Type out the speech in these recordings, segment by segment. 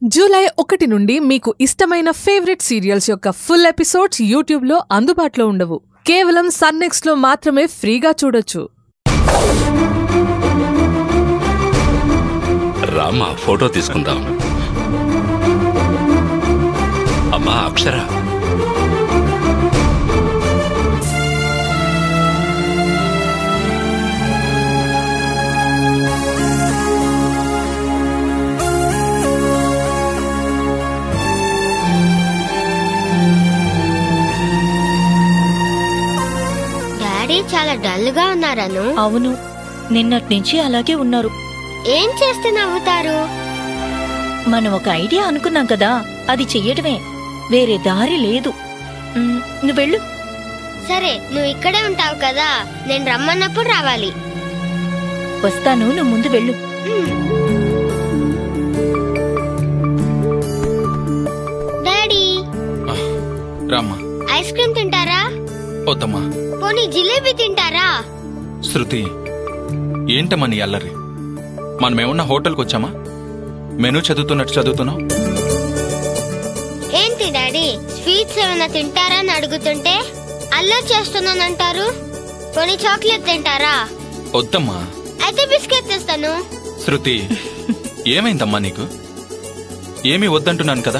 July ఒకటి నుండి మీకు ఇష్టమైన ఫేవరెట్ సీరియల్స్ యొక్క ఫుల్ ఎపిసోడ్స్ యూట్యూబ్లో అందుబాటులో ఉండవు కేవలం సన్నెక్స్లో మాత్రమే ఫ్రీగా చూడొచ్చు రామ్మా ఫోటో తీసుకుందాం అమ్మా అక్షర డాడీ చాలా డల్ గా ఉన్నారను అవును నిన్నటి నుంచి అలాగే ఉన్నారు ఏం చేస్తే నవ్వుతారు మనం ఒక ఐడియా అనుకున్నాం కదా అది చెయ్యటమే వేరే దారి లేదు మ్, నువ్వు వెళ్ళు సరే నువ్వు ఇక్కడే ఉంటావు కదా నేను రమ్మన్నప్పుడు రావాలి వస్తాను నువ్వు ముందు వెళ్ళు డాడీ రామ్మా ఐస్ క్రీమ్ తింటారా వద్దమ్మా పోనీ జిలేబీ తింటారా శృతి ఏంటమ్మా నీ అల్లరి మనమేమన్నా హోటల్కి వచ్చామా మెనూ చదువుతున్నట్టు చదువుతున్నావు ఏంటి డాడీ స్వీట్స్ ఏమైనా తింటారా అని అడుగుతుంటే అల్లరి చేస్తున్నానంటారు పోనీ చాక్లెట్ తింటారా వద్దమ్మా అయితే బిస్కెట్ తెస్తాను శృతి ఏమైందమ్మా నీకు ఏమీ వద్దంటున్నాను కదా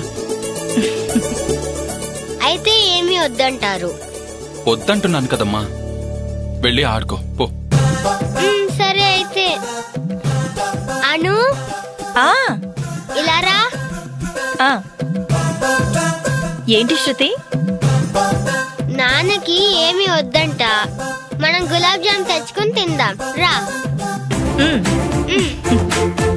అయితే ఏమీ వద్దంటారు వద్దంటున్నాను కదమ్మా వెళ్ళి ఆడుకో పో మ్, సరే అయితే అను ఆ ఇలా రా ఆ ఏంటి శృతి నాన్నకి ఏమీ వద్దంట మనం గులాబ్ జామ్ తెచ్చుకుని తిందాం రా మ్, మ్.